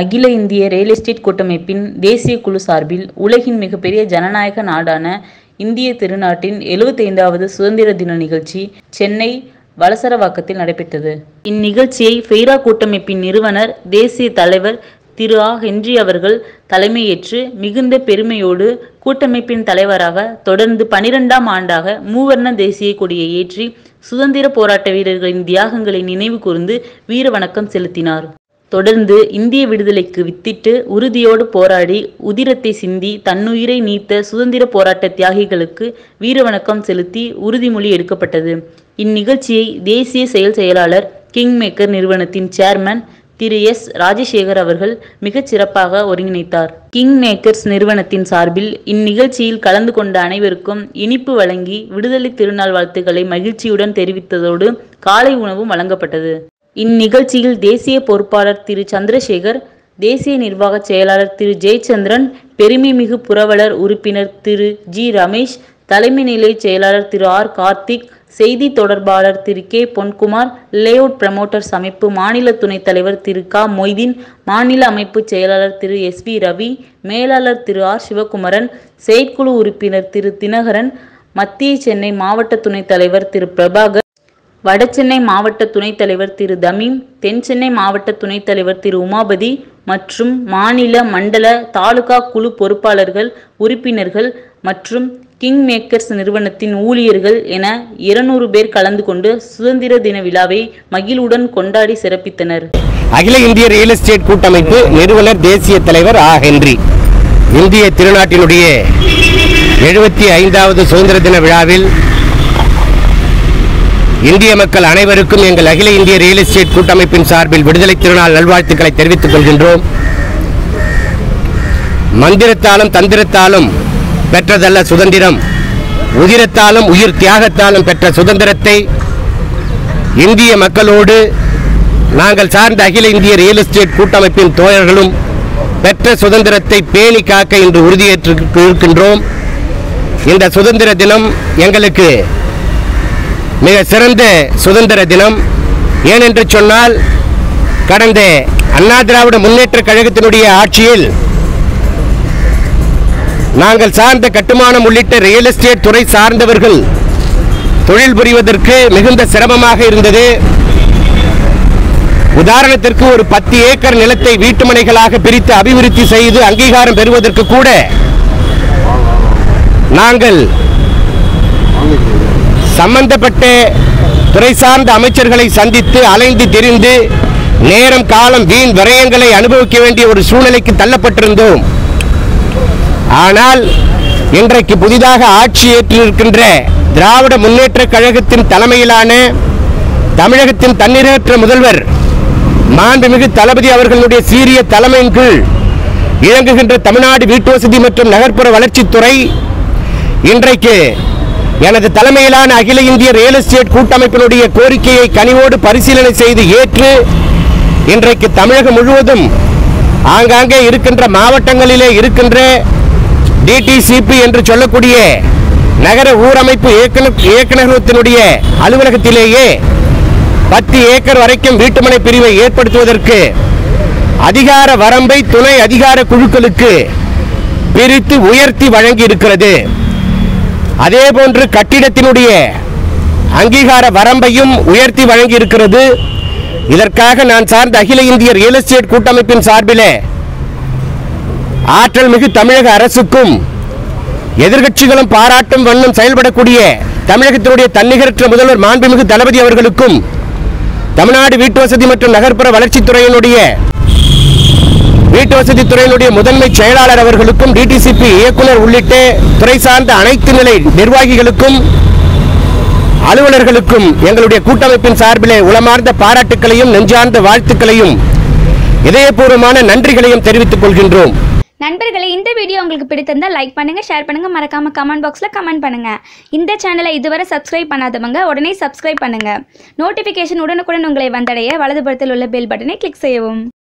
அகில இந்திய real estate கூட்டமைப்பின் தேசிய குழு சார்பில் உலகின் மிகப்பெரிய ஜனநாயக நாடான இந்திய திருநாட்டின் எழுபத்தைந்தாவது சுதந்திர தின நிகழ்ச்சி சென்னை வளசரவாக்கத்தில் நடைபெற்றது இந்நிகழ்ச்சியை ஃபெய்ரா கூட்டமைப்பின் நிறுவனர் தேசிய தலைவர் திரு ஆ ஹென்றி அவர்கள் தலைமையேற்று மிகுந்த பெருமையோடு கூட்டமைப்பின் தலைவராக தொடர்ந்து பனிரெண்டாம் ஆண்டாக மூவர்ண தேசிய கொடியை ஏற்றி சுதந்திர போராட்ட வீரர்களின் தியாகங்களை நினைவு கூர்ந்து வீர வணக்கம் செலுத்தினார் தொடர்ந்து இந்திய விடுதலைக்கு வித்திட்டு உறுதியோடு போராடி உதிரத்தை சிந்தி தன்னுயிரை நீத்த சுதந்திர போராட்ட தியாகிகளுக்கு வீரவணக்கம் செலுத்தி உறுதிமொழி எடுக்கப்பட்டது இந்நிகழ்ச்சியை தேசிய செயல் செயலாளர் கிங் மேக்கர் நிறுவனத்தின் சேர்மன் திரு எஸ் ராஜசேகர் அவர்கள் மிகச் சிறப்பாக ஒருங்கிணைத்தார் கிங் மேக்கர்ஸ் நிறுவனத்தின் சார்பில் இந்நிகழ்ச்சியில் கலந்து கொண்ட அனைவருக்கும் இனிப்பு வழங்கி விடுதலை திருநாள் வாழ்த்துக்களை மகிழ்ச்சியுடன் தெரிவித்ததோடு காலை உணவும் வழங்கப்பட்டது இந்நிகழ்ச்சியில் தேசிய பொறுப்பாளர் திரு சந்திரசேகர் தேசிய நிர்வாக செயலாளர் திரு ஜெயச்சந்திரன் பெருமைமிகு புரவலர் உறுப்பினர் திரு ஜி ரமேஷ் தலைமை நிலை செயலாளர் திரு ஆர் கார்த்திக் செய்தி தொடர்பாளர் திரு கே பொன்குமார் லேஅவுட் ப்ரமோட்டர்ஸ் அமைப்பு மாநில துணைத் தலைவர் திரு க மொய்தீன் மாநில அமைப்பு செயலாளர் திரு எஸ் வி ரவி மேலாளர் திரு ஆர் சிவகுமரன் செயற்குழு உறுப்பினர் திரு தினகரன் மத்திய சென்னை மாவட்ட துணைத் தலைவர் திரு பிரபாகர் வடசென்னை மாவட்ட துணைத் தலைவர் திரு தமீம் தென் சென்னை மாவட்ட துணைத் தலைவர் திரு உமாபதி மற்றும் மாநில மண்டல தாலுகா குழு பொறுப்பாளர்கள் உறுப்பினர்கள் மற்றும் கிங் மேக்கர்ஸ் நிறுவனத்தின் ஊழியர்கள் என இருநூறு பேர் கலந்து கொண்டு சுதந்திர தின விழாவை மகிழ்வுடன் கொண்டாடி சிறப்பித்தனர் அகில இந்திய ரியல் எஸ்டேட் கூட்டமைப்பு நிறுவனர் தேசிய தலைவர் ஆ ஹென்றி இந்திய திருநாட்டினுடைய எழுபத்தி ஐந்தாவது சுதந்திர தின விழாவில் இந்திய மக்கள் அனைவருக்கும் எங்கள் அகில இந்திய ரியல் எஸ்டேட் கூட்டமைப்பின் சார்பில் விடுதலை திருநாள் நல்வாழ்த்துக்களை தெரிவித்துக் கொள்கின்றோம் மந்திரத்தாலும் தந்திரத்தாலும் பெற்றதல்ல சுதந்திரம் உதிரத்தாலும் உயிர் தியாகத்தாலும் பெற்ற சுதந்திரத்தை இந்திய மக்களோடு நாங்கள் சார்ந்த அகில இந்திய ரியல் எஸ்டேட் கூட்டமைப்பின் தோழர்களும் பெற்ற சுதந்திரத்தை பேணி காக்க இன்று உறுதியேற்று இருக்கின்றோம் இந்த சுதந்திர தினம் எங்களுக்கு மிக சிறந்த சுதந்திர தினம் ஏனென்று சொன்னால் கடந்த அண்ணா திராவிட முன்னேற்ற கழகத்தினுடைய ஆட்சியில் நாங்கள் சார்ந்த கட்டுமானம் உள்ளிட்ட ரியல் எஸ்டேட் துறை சார்ந்தவர்கள் தொழில் புரிவதற்கு மிகுந்த சிரமமாக இருந்தது உதாரணத்திற்கு ஒரு பத்து ஏக்கர் நிலத்தை வீட்டுமனைகளாக பிரித்து அபிவிருத்தி செய்து அங்கீகாரம் பெறுவதற்கு கூட நாங்கள் சம்பந்தப்பட்ட துறை சார்ந்த அமைச்சர்களை சந்தித்து அலைந்து திரிந்து நேரம் காலம் வீண் விரயங்களை அனுபவிக்க வேண்டிய ஒரு சூழ்நிலைக்கு தள்ளப்பட்டிருந்தோம் ஆனால் இன்றைக்கு புதிதாக ஆட்சி ஏற்றிருக்கின்ற திராவிட முன்னேற்ற கழகத்தின் தலைமையிலான தமிழகத்தின் தன்னிறையற்ற முதல்வர் மாண்புமிகு தளபதி அவர்களுடைய சீரிய தலைமையின் கீழ் இயங்குகின்ற தமிழ்நாடு வீட்டுவசதி மற்றும் நகர்ப்புற வளர்ச்சித்துறை இன்றைக்கு எனது தலைமையிலான அகில இந்திய ரியல் எஸ்டேட் கூட்டமைப்பினுடைய கோரிக்கையை கனிவோடு பரிசீலனை செய்து ஏற்று இன்றைக்கு தமிழகம் முழுவதும் ஆங்காங்கே இருக்கின்ற மாவட்டங்களிலே இருக்கின்ற டிடிசிபி என்று சொல்லக்கூடிய நகர ஊரமைப்பு இயக்குனர் இயக்குநரகத்தினுடைய அலுவலகத்திலேயே பத்து ஏக்கர் வரைக்கும் வீட்டுமனை பிரிவை ஏற்படுத்துவதற்கு அதிகார வரம்பை துணை அதிகார குழுக்களுக்கு பிரித்து உயர்த்தி வழங்கி இருக்கிறது அதே போன்று கட்டிடத்தினுடைய அங்கீகார வரம்பையும் உயர்த்தி வழங்கி இருக்கிறது இதற்காக நான் சார்ந்த அகில இந்திய ரியல் எஸ்டேட் கூட்டமைப்பின் சார்பிலே ஆற்றல் மிகு தமிழக அரசுக்கும் எதிர்க்கட்சிகளும் பாராட்டும் வண்ணம் செயல்படக்கூடிய தமிழகத்தினுடைய தன்னிகரற்ற முதல்வர் மாண்புமிகு தளபதி அவர்களுக்கும் தமிழ்நாடு வீட்டுவசதி மற்றும் நகர்ப்புற வளர்ச்சித்துறையினுடைய வீட்டு வசதி துறையினுடைய முதன்மை செயலாளர் அவர்களுக்கும் டிடிசிபி இயக்குனர் உள்ளிட்ட துறை சார்ந்த அனைத்து நிலை நிர்வாகிகளுக்கும் அலுவலர்களுக்கும் எங்களுடைய கூட்டமைப்பின் சார்பிலே உளமார்ந்த பாராட்டுக்களையும் நெஞ்சார்ந்த வாழ்த்துக்களையும் இதயபூர்வமான நன்றிகளையும் தெரிவித்துக் கொள்கின்றோம் நண்பர்களே இந்த வீடியோ உங்களுக்கு பிடித்திருந்தா லைக் பண்ணுங்க ஷேர் பண்ணுங்க மறக்காம கமெண்ட் பாக்ஸ்ல கமெண்ட் பண்ணுங்க இந்த சேனலை இதுவரை சப்ஸ்கிரைப் பண்ணாதவங்க உடனே சப்ஸ்கிரைப் பண்ணுங்க நோட்டிபிகேஷன் உடனுக்குடன் உங்களை வந்தடைய வலதுபுறத்தில் உள்ள பெல் பட்டனை கிளிக் செய்யவும்